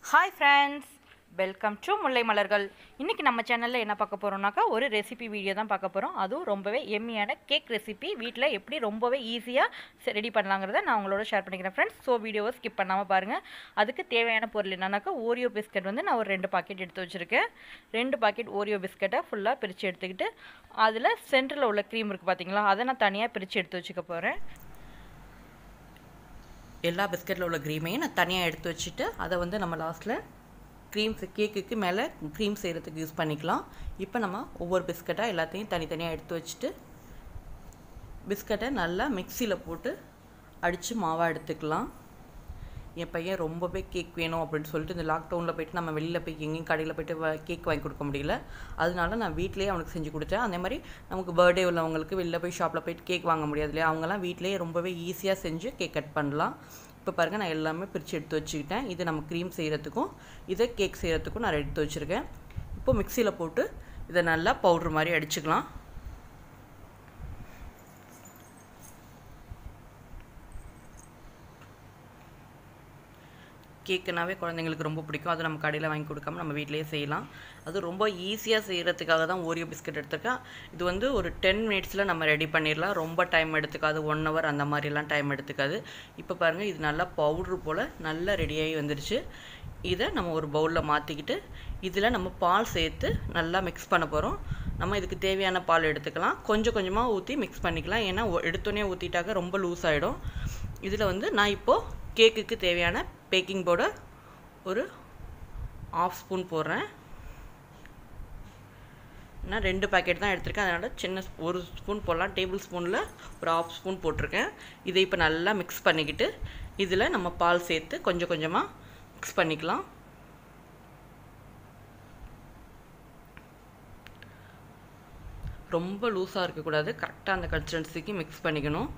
hi friends welcome to Mullai Malargal இன்றைக்கி நம்ம சேனலில் என்ன பார்க்க போகிறோம்னாக்கா ஒரு ரெசிபி வீடியோ தான் பார்க்க போகிறோம் அதுவும் ரொம்பவே எம்மியான கேக் ரெசிபி வீட்டில் எப்படி ரொம்பவே ஈஸியாக ரெடி பண்ணலாங்கிறத நான் உங்களோட ஷேர் பண்ணிக்கிறேன் ஃப்ரெண்ட்ஸ் ஸோ வீடியோவை ஸ்கிப் பண்ணாமல் பாருங்கள் அதுக்கு தேவையான பொருள் என்னன்னாக்கா ஓரியோ பிஸ்கட் வந்து நான் ஒரு ரெண்டு பாக்கெட் எடுத்து வச்சுருக்கேன் ரெண்டு பாக்கெட் ஓரியோ பிஸ்கட்டை ஃபுல்லாக பிரித்து எடுத்துக்கிட்டு அதில் சென்டரில் உள்ள க்ரீம் இருக்குது பார்த்தீங்களா அதை நான் தனியாக பிரித்து எடுத்து வச்சுக்க போகிறேன் எல்லா பிஸ்கட்டில் உள்ள க்ரீமையும் நான் தனியாக எடுத்து வச்சுட்டு அதை வந்து நம்ம லாஸ்ட்டில் க்ரீம்ஸ் கேக்குக்கு மேலே க்ரீம் செய்கிறதுக்கு யூஸ் பண்ணிக்கலாம் இப்போ நம்ம ஒவ்வொரு பிஸ்கட்டாக எல்லாத்தையும் தனித்தனியாக எடுத்து வச்சுட்டு பிஸ்கட்டை நல்லா மிக்சியில் போட்டு அடித்து மாவாக எடுத்துக்கலாம் என் பையன் ரொம்பவே கேக் வேணும் அப்படின்னு சொல்லிட்டு இந்த லாக்டவுனில் போயிட்டு நம்ம வெளியில் போய் எங்கேயும் கடையில் போயிட்டு கேக் வாங்கி கொடுக்க முடியல அதனால நான் வீட்டிலேயே அவனுக்கு செஞ்சு கொடுத்தேன் அதே மாதிரி நமக்கு பர்த்டே உள்ளவங்களுக்கு வெளியில் போய் ஷாப்பில் போயிட்டு கேக் வாங்க முடியாது இல்லையா அவங்கெல்லாம் வீட்டிலேயே ரொம்பவே ஈஸியாக செஞ்சு கேக் கட் பண்ணலாம் இப்போ பாருங்கள் நான் எல்லாமே பிரித்து எடுத்து வச்சுக்கிட்டேன் இது நம்ம க்ரீம் செய்கிறதுக்கும் இதை கேக் செய்கிறதுக்கும் நான் எடுத்து வச்சுருக்கேன் இப்போ மிக்சியில் போட்டு இதை நல்லா பவுட்ரு மாதிரி அடிச்சுக்கலாம் கேக்குனாவே குழந்தைங்களுக்கு ரொம்ப பிடிக்கும் அது நம்ம கடையில் வாங்கி கொடுக்காம நம்ம வீட்டிலேயே செய்யலாம் அது ரொம்ப ஈஸியாக செய்கிறதுக்காக தான் ஓரியோ பிஸ்கட் எடுத்திருக்கேன் இது வந்து ஒரு டென் மினிட்ஸில் நம்ம ரெடி பண்ணிடலாம் ரொம்ப டைம் எடுத்துக்காது ஒன் ஹவர் அந்த மாதிரிலாம் டைம் எடுத்துக்காது இப்போ பாருங்கள் இது நல்லா பவுட்ரு போல் நல்லா ரெடியாகி வந்துருச்சு இதை நம்ம ஒரு பவுலில் மாற்றிக்கிட்டு இதில் நம்ம பால் சேர்த்து நல்லா மிக்ஸ் பண்ண போகிறோம் நம்ம இதுக்கு தேவையான பால் எடுத்துக்கலாம் கொஞ்சம் கொஞ்சமாக ஊற்றி மிக்ஸ் பண்ணிக்கலாம் ஏன்னா எடுத்தோடனே ஊற்றிட்டாக்க ரொம்ப லூஸ் ஆகிடும் இதில் வந்து நான் இப்போது கேக்குக்கு தேவையான பேக்கிங் பவுடர் ஒரு ஆஃப் ஸ்பூன் போடுறேன் நான் ரெண்டு பேக்கெட் தான் எடுத்திருக்கேன் அதனால் சின்ன ஒரு ஸ்பூன் போடலாம் டேபிள் ஸ்பூனில் ஒரு ஆஃப் ஸ்பூன் போட்டிருக்கேன் இதை இப்போ நல்லா மிக்ஸ் பண்ணிக்கிட்டு இதில் நம்ம பால் சேர்த்து கொஞ்சம் கொஞ்சமாக மிக்ஸ் பண்ணிக்கலாம் ரொம்ப லூஸாக இருக்கக்கூடாது கரெக்டாக அந்த கன்சிஸ்டன்சிக்கு மிக்ஸ் பண்ணிக்கணும்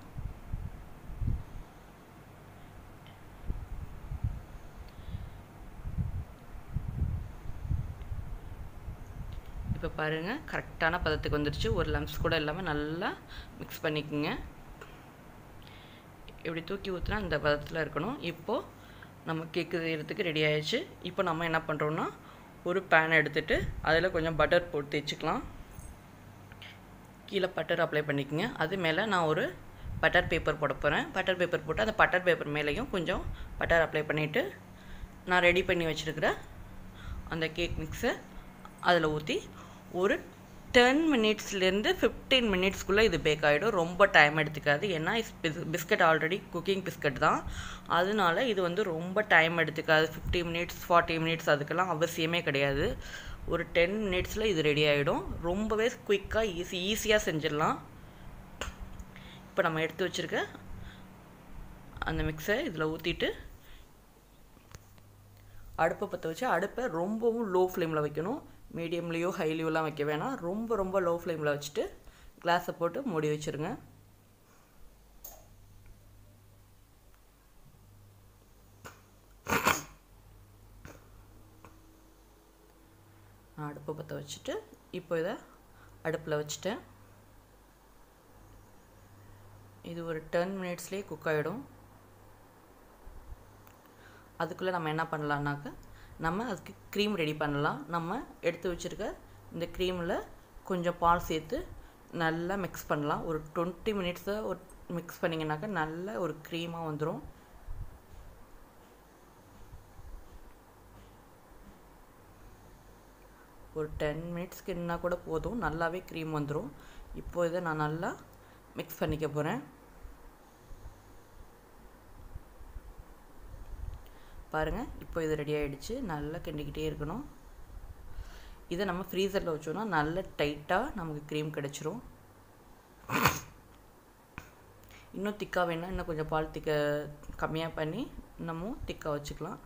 இப்போ பாருங்கள் கரெக்டான பதத்துக்கு வந்துருச்சு ஒரு லம்ஸ் கூட இல்லாமல் நல்லா மிக்ஸ் பண்ணிக்கோங்க இப்படி தூக்கி ஊற்றினா இந்த பதத்தில் இருக்கணும் இப்போது நம்ம கேக்கு செய்கிறதுக்கு ரெடி ஆயிடுச்சு இப்போ நம்ம என்ன பண்ணுறோன்னா ஒரு பேன் எடுத்துகிட்டு அதில் கொஞ்சம் பட்டர் போட்டு தேய்ச்சிக்கலாம் கீழே பட்டர் அப்ளை பண்ணிக்கோங்க அது மேலே நான் ஒரு பட்டர் பேப்பர் போட போகிறேன் பட்டர் பேப்பர் போட்டு அந்த பட்டர் பேப்பர் மேலேயும் கொஞ்சம் பட்டர் அப்ளை பண்ணிவிட்டு நான் ரெடி பண்ணி வச்சுருக்கிற அந்த கேக் மிக்ஸை அதில் ஊற்றி ஒரு டென் மினிட்ஸ்லேருந்து ஃபிஃப்டீன் மினிட்ஸ்க்குள்ளே இது பேக் ஆகிடும் ரொம்ப டைம் எடுத்துக்காது ஏன்னா பிஸ்கட் ஆல்ரெடி குக்கிங் பிஸ்கட் தான் அதனால இது வந்து ரொம்ப டைம் எடுத்துக்காது ஃபிஃப்டி மினிட்ஸ் ஃபார்ட்டி மினிட்ஸ் அதுக்கெல்லாம் அவசியமே கிடையாது ஒரு டென் மினிட்ஸில் இது ரெடி ஆகிடும் ரொம்பவே குயிக்காக ஈஸி ஈஸியாக செஞ்சிடலாம் இப்போ நம்ம எடுத்து வச்சுருக்க அந்த மிக்ஸை இதில் ஊற்றிட்டு அடுப்பை பற்ற வச்சு அடுப்பை ரொம்பவும் லோ ஃப்ளேமில் வைக்கணும் மீடியம்லேயோ ஹைலியோலாம் வைக்க வேணாம் ரொம்ப ரொம்ப லோ ஃப்ளேமில் வச்சுட்டு கிளாஸை போட்டு மூடி வச்சுருங்க நான் அடுப்பை பற்ற வச்சுட்டு இப்போ இதை அடுப்பில் வச்சுட்டேன் இது ஒரு டென் மினிட்ஸ்லேயே குக் ஆகிடும் அதுக்குள்ளே நம்ம என்ன பண்ணலான்னாக்க நம்ம அதுக்கு க்ரீம் ரெடி பண்ணலாம் நம்ம எடுத்து வச்சுருக்க இந்த க்ரீமில் கொஞ்சம் பால் சேர்த்து நல்லா மிக்ஸ் பண்ணலாம் ஒரு டுவெண்ட்டி மினிட்ஸை ஒரு மிக்ஸ் பண்ணிங்கனாக்கா நல்ல ஒரு க்ரீமாக வந்துடும் ஒரு டென் மினிட்ஸ்க்கு என்ன கூட போதும் நல்லாவே க்ரீம் வந்துடும் இப்போ இதை நான் நல்லா மிக்ஸ் பண்ணிக்க போகிறேன் பாருங்கள் இப்போ இது ரெடி ஆகிடுச்சு நல்லா கிண்டிக்கிட்டே இருக்கணும் இதை நம்ம ஃப்ரீசரில் வச்சோன்னா நல்ல டைட்டாக நமக்கு க்ரீம் கிடச்சிரும் இன்னும் திக்காக வேணால் இன்னும் கொஞ்சம் பால் திக்க கம்மியாக பண்ணி இன்னமும் திக்காக வச்சுக்கலாம்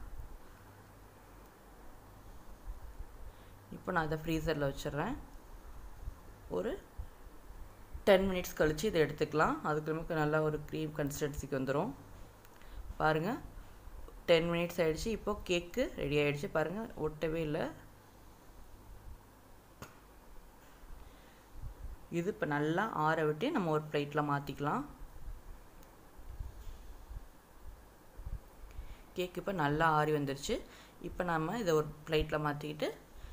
இப்போ நான் இதை ஃப்ரீசரில் வச்சிடுறேன் ஒரு டென் மினிட்ஸ் கழித்து இதை எடுத்துக்கலாம் அதுக்கு நமக்கு நல்லா ஒரு க்ரீம் கன்சிஸ்டன்சிக்கு வந்துடும் பாருங்கள் டென் மினிட்ஸ் ஆகிடுச்சு இப்போ கேக்கு ரெடி ஆகிடுச்சு பாருங்கள் ஒட்டவே இல்லை இது இப்போ நல்லா ஆற விட்டு நம்ம ஒரு பிளேட்டில் மாற்றிக்கலாம் கேக் இப்போ நல்லா ஆறி வந்துருச்சு இப்போ நம்ம இதை ஒரு பிளேட்டில் மாற்றிக்கிட்டு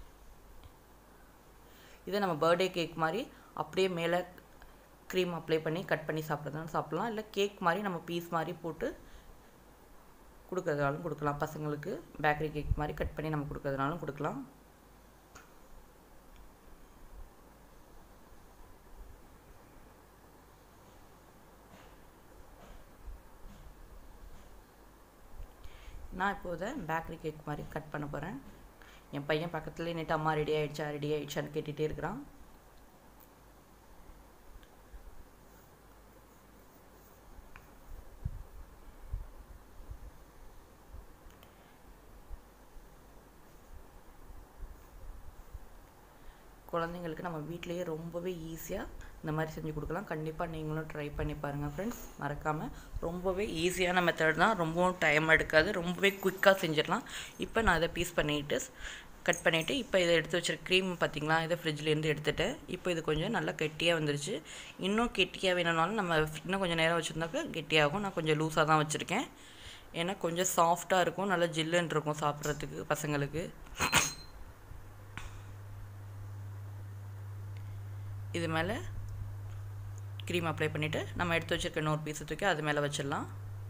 இதை நம்ம பர்த்டே கேக் மாதிரி அப்படியே மேலே க்ரீம் அப்ளை பண்ணி கட் பண்ணி சாப்பிட்றதுனாலும் சாப்பிட்லாம் இல்லை கேக் மாதிரி நம்ம பீஸ் மாதிரி போட்டு கொடுக்கறதுனாலும் கொடுக்கலாம் பசங்களுக்கு பேக்கரி கேக் மாதிரி கட் பண்ணி நம்ம கொடுக்கறதுனாலும் கொடுக்கலாம் நான் இப்போ இதை பேக்கரி கேக் மாதிரி கட் பண்ண போகிறேன் என் பையன் பக்கத்துலேயே நின்று அம்மா ரெடி ஆகிடுச்சா ரெடி ஆகிடுச்சான்னு கேட்டுகிட்டே இருக்கிறான் குழந்தைங்களுக்கு நம்ம வீட்டிலேயே ரொம்பவே ஈஸியாக இந்த மாதிரி செஞ்சு கொடுக்கலாம் கண்டிப்பாக நீங்களும் ட்ரை பண்ணி பாருங்கள் ஃப்ரெண்ட்ஸ் மறக்காமல் ரொம்பவே ஈஸியான மெத்தட் தான் ரொம்பவும் டைம் எடுக்காது ரொம்பவே குயிக்காக செஞ்சிடலாம் இப்போ நான் இதை பீஸ் பண்ணிவிட்டு கட் பண்ணிவிட்டு இப்போ இதை எடுத்து வச்சிருக்க க்ரீம் பார்த்திங்களா இதை ஃப்ரிட்ஜ்லேருந்து எடுத்துட்டேன் இப்போ இது கொஞ்சம் நல்லா கெட்டியாக வந்துருச்சு இன்னும் கெட்டியாக வேணும்னாலும் நம்ம இன்னும் கொஞ்சம் நேரம் வச்சுருந்தாக்க கெட்டியாகும் நான் கொஞ்சம் லூஸாக தான் வச்சுருக்கேன் ஏன்னா கொஞ்சம் சாஃப்டாக இருக்கும் நல்லா ஜில்லுன்னு இருக்கும் சாப்பிட்றதுக்கு பசங்களுக்கு இது மேலே க்ரீம் அப்ளை பண்ணிவிட்டு நம்ம எடுத்து வச்சுருக்க இன்னொரு பீஸை தூக்கி அது மேலே வச்சிடலாம்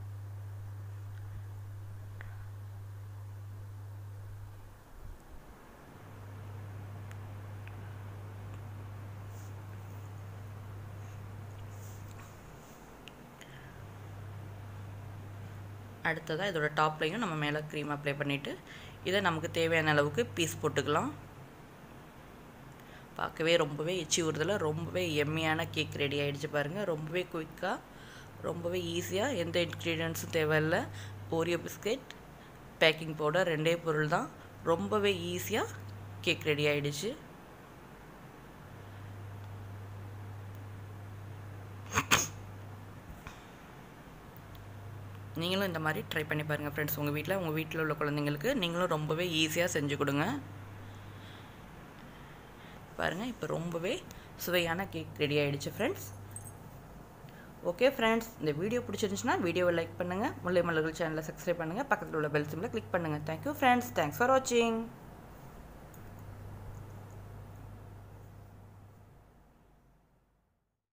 அடுத்ததாக இதோட டாப்லையும் நம்ம மேலே க்ரீம் அப்ளை பண்ணிவிட்டு இதை நமக்கு தேவையான அளவுக்கு பீஸ் போட்டுக்கலாம் பார்க்கவே ரொம்பவே எச்சி ஊறுதில் ரொம்பவே எம்மியான கேக் ரெடி ஆகிடுச்சு பாருங்கள் ரொம்பவே குயிக்காக ரொம்பவே ஈஸியாக எந்த இன்க்ரீடியன்ஸும் தேவையில்லை ஓரியோ பிஸ்கெட் பேக்கிங் பவுடர் ரெண்டே பொருள் தான் ரொம்பவே ஈஸியாக கேக் ரெடி ஆகிடுச்சு நீங்களும் இந்த மாதிரி ட்ரை பண்ணி பாருங்கள் ஃப்ரெண்ட்ஸ் உங்கள் வீட்டில் உங்கள் வீட்டில் உள்ள குழந்தைங்களுக்கு நீங்களும் ரொம்பவே ஈஸியாக செஞ்சு கொடுங்க பாருங்கள் இப்போ ரொம்பவே சுவையான கேக் ரெடி ஆகிடுச்சு ஃப்ரெண்ட்ஸ் ஓகே ஃப்ரெண்ட்ஸ் இந்த வீடியோ பிடிச்சிருந்துச்சுன்னா வீடியோவை லைக் பண்ணுங்கள் முல்லை மலர்கள் சேனலை சப்ஸ்கிரைப் பண்ணுங்கள் பக்கத்தில் உள்ள பெல் சிம்மில் கிளிக் பண்ணுங்கள் தேங்க்யூ ஃப்ரெண்ட்ஸ் தேங்க்ஸ் ஃபார் வாட்சிங்